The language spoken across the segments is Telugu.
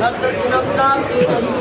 దర్శనం ప్రాప్తిరస్తు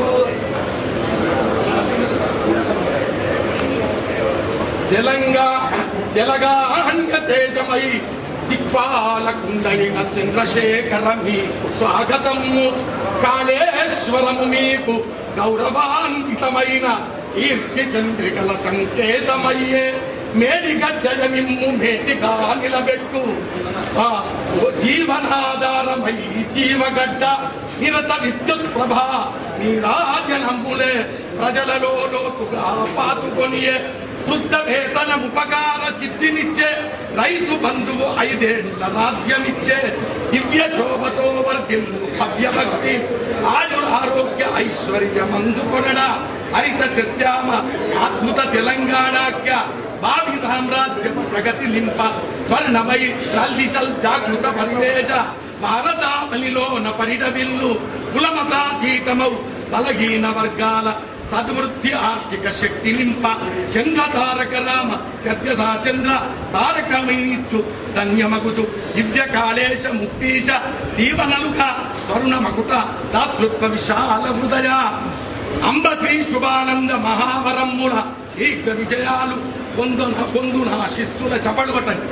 తెలంగాణ తెలంగాణ తేజమై దిక్పాలకుండలిన చంద్రశేఖరమి స్వాగతము కాళేశ్వరము మీకు గౌరవాన్వితమైన కీర్తి చంద్రికల సంకేతమయ్యే మేడిగడ్డల నిమ్ము మేటిగా నిలబెట్టు ఆ, ఓ జీవనాధారమై జీవగడ్డ నిరత విద్యుత్ ప్రభ నీరాజనములే ప్రజలలో లోతుగా పాతుకొనియే వృద్ధ వేతన ఉపకార సిద్ధినిచ్చే రైతు బంధువు ఐదేళ్ల రాజ్యమిచ్చే దివ్య శోభతో వర్ధిల్లు భవ్య భక్తి ఆయురారోగ్య ఐశ్వర్య మందుకొనడ హరిత సస్యామ అద్భుత తెలంగాణాఖ్య భావి సామ్రాజ్య ప్రగతి లింప స్వర్ణమై రల్లిసల్ జాగృత పరివేశ భారతామలిలోన పరిడవిల్లు కులమతాతీతమౌ బలహీన వర్గాల సద్వృద్ధి ఆర్థిక శక్తి నింప చంద్ర తారక రామ సత్యసా చంద్ర తారకమీచ్చు ధన్యమగుతు దివ్య కాళేశ ముక్తీశ దీవనలుగా స్వర్ణ మకుట దాతృత్వ విశాల హృదయ అంబ శ్రీ శుభానంద మహావరమ్ముల శీఘ్ర విజయాలు పొందున పొందున శిస్తుల చపడు కొట్టండి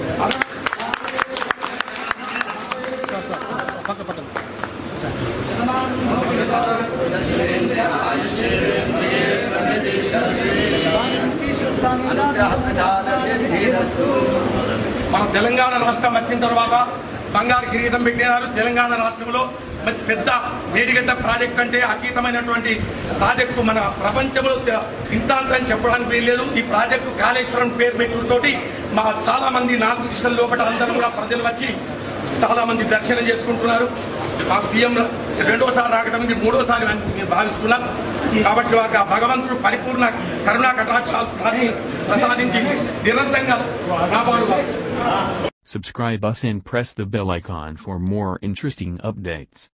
మన తెలంగాణ రాష్ట్రం వచ్చిన తర్వాత బంగారు కిరీటం పెట్టినారు తెలంగాణ రాష్ట్రంలో మరి పెద్ద మేడిగడ్డ ప్రాజెక్ట్ అంటే అతీతమైనటువంటి ప్రాజెక్టు మన ప్రపంచంలో తె- ఇంత అంత అని చెప్పడానికి వీల్లేదు ఈ ప్రాజెక్టు కాళేశ్వరం పేరు పెట్టుతోటి మా చాలా మంది నాలుగు దిశల లోపల అందరూ కూడా ప్రజలు వచ్చి చాలా మంది దర్శనం చేసుకుంటున్నారు మా సీఎం రెండోసారి రావడం ఇది మూడోసారి అని నేను భావిస్తున్నాం కాబట్టి వారికి ఆ భగవంతుడు పరిపూర్ణ కరుణా కటాక్షాలు ప్రసాదించి నిరంతరంగా కాపాడువారు Subscribe us and press the bell icon for more interesting updates.